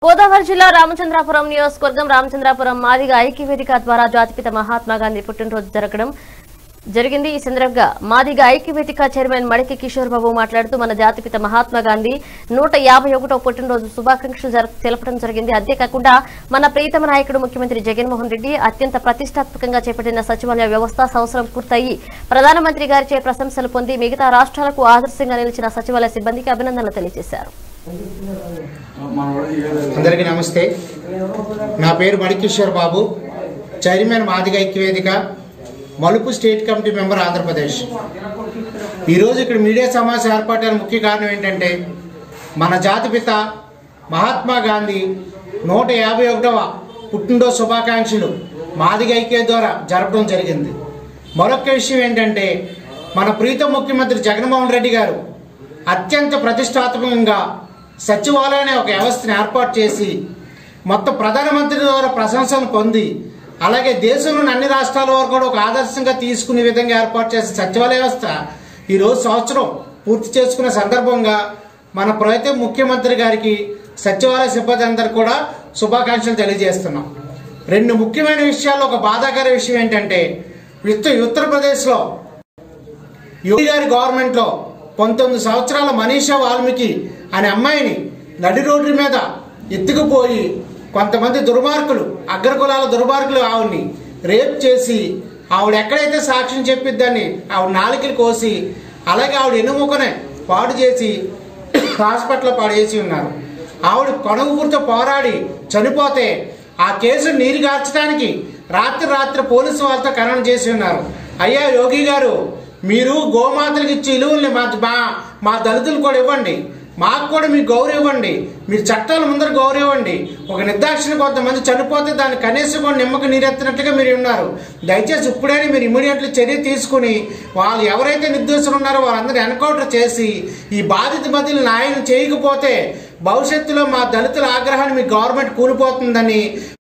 గోదావరి జిల్లా రామచంద్రాపురం నియోజకవర్గం రామచంద్రాపురం మాదిగ ఐక్యవేదిక ద్వారా జాతిపిత మహాత్మా గాంధీ పుట్టినరోజు జరగడం జరిగింది ఈ సందర్భంగా మాదిగ ఐక్యవేదిక చైర్మన్ మడికి కిషోర్ బాబు మాట్లాడుతూ మన జాతిపిత మహాత్మా గాంధీ నూట యాభై ఒకటో పుట్టినరోజు శుభాకాంక్షలు జర- తెలపడం జరిగింది అంతేకాకుండా మన ప్రీతమ నాయకుడు ముఖ్యమంత్రి జగన్మోహన్ రెడ్డి అత్యంత ప్రతిష్టాత్మకంగా చేపట్టిన సచివాలయ వ్యవస్థ సంవత్సరం పూర్తయి ప్రధానమంత్రి గారిచే ప్రశంసలు పొంది మిగతా రాష్ట్రాలకు ఆదర్శంగా నిలిచిన సచివాలయ సిబ్బందికి అభినందనలు తెలియజేశారు అందరికీ నమస్తే నా పేరు మణికిషోర్ బాబు చైర్మన్ మాదిగ ఐక్యవేదిక మలుపు స్టేట్ కమిటీ మెంబర్ ఆంధ్రప్రదేశ్ ఈరోజు ఇక్కడ మీడియా సమావేశం ఏర్పాటు ముఖ్య కారణం ఏంటంటే మన జాతిపిత మహాత్మా గాంధీ నూట యాభై ఒకటవ పుట్టినరోజు శుభాకాంక్షలు మాదిగ ఐక్య ద్వారా జరపడం జరిగింది మరొక విషయం ఏంటంటే మన ప్రీత ముఖ్యమంత్రి జగన్మోహన్ రెడ్డి గారు అత్యంత ప్రతిష్టాత్మకంగా సచివాలయం అనే ఒక వ్యవస్థను ఏర్పాటు చేసి మొత్తం ప్రధానమంత్రి ద్వారా ప్రశంసలు పొంది అలాగే దేశంలోని అన్ని రాష్ట్రాల వరకు కూడా ఒక ఆదర్శంగా తీసుకునే విధంగా ఏర్పాటు చేసిన సచివాలయ వ్యవస్థ ఈరోజు సంవత్సరం పూర్తి చేసుకున్న సందర్భంగా మన ప్రయత్న ముఖ్యమంత్రి గారికి సచివాలయ సిబ్బంది అందరు కూడా శుభాకాంక్షలు తెలియజేస్తున్నాం రెండు ముఖ్యమైన విషయాల్లో ఒక బాధాకర విషయం ఏంటంటే ఉత్త- ఉత్తరప్రదేశ్లో యోగి గారి గవర్నమెంట్ లో పంతొమ్మిది సంవత్సరాల మనీషా వాల్మీకి అనే అమ్మాయిని నడి రోడ్డు మీద ఎత్తుకుపోయి కొంతమంది దుర్మార్గులు అగ్రకులాల దుర్మార్గులు ఆవిడ్ని రేప్ చేసి ఆవిడ ఎక్కడైతే సాక్ష్యం చెప్పిద్దని ఆవిడ నాలుకలు కోసి అలాగే ఆవిడ ఎన్నుముకనే పాడు చేసి హాస్పిటల్లో పడేసి ఉన్నారు ఆవిడ కొనగూరుతో పోరాడి చనిపోతే ఆ కేసు నీరు గార్చడానికి రాత్రి రాత్రి పోలీసు వాళ్ళతో ఖనన చేసి ఉన్నారు అయ్యా యోగి గారు మీరు గోమాతలకు ఇచ్చే ఇలువల్ని మా మా మా దళితులు కూడా ఇవ్వండి మాకు కూడా మీకు గౌరవం ఇవ్వండి మీరు చట్టాల ముందర గౌరవం ఇవ్వండి ఒక నిర్దాక్షిణ కొంతమంది చనిపోతే దాన్ని కనీసం కూడా నిమ్మక నీరెత్తినట్టుగా మీరు ఉన్నారు దయచేసి ఇప్పుడైనా మీరు ఇమీడియట్లీ చర్య తీసుకుని వాళ్ళు ఎవరైతే నిర్దోషులు ఉన్నారో వాళ్ళందరూ ఎన్కౌంటర్ చేసి ఈ బాధిత బదిలీ న్యాయం చేయకపోతే భవిష్యత్తులో మా దళితుల ఆగ్రహాన్ని మీ గవర్నమెంట్ కూలిపోతుందని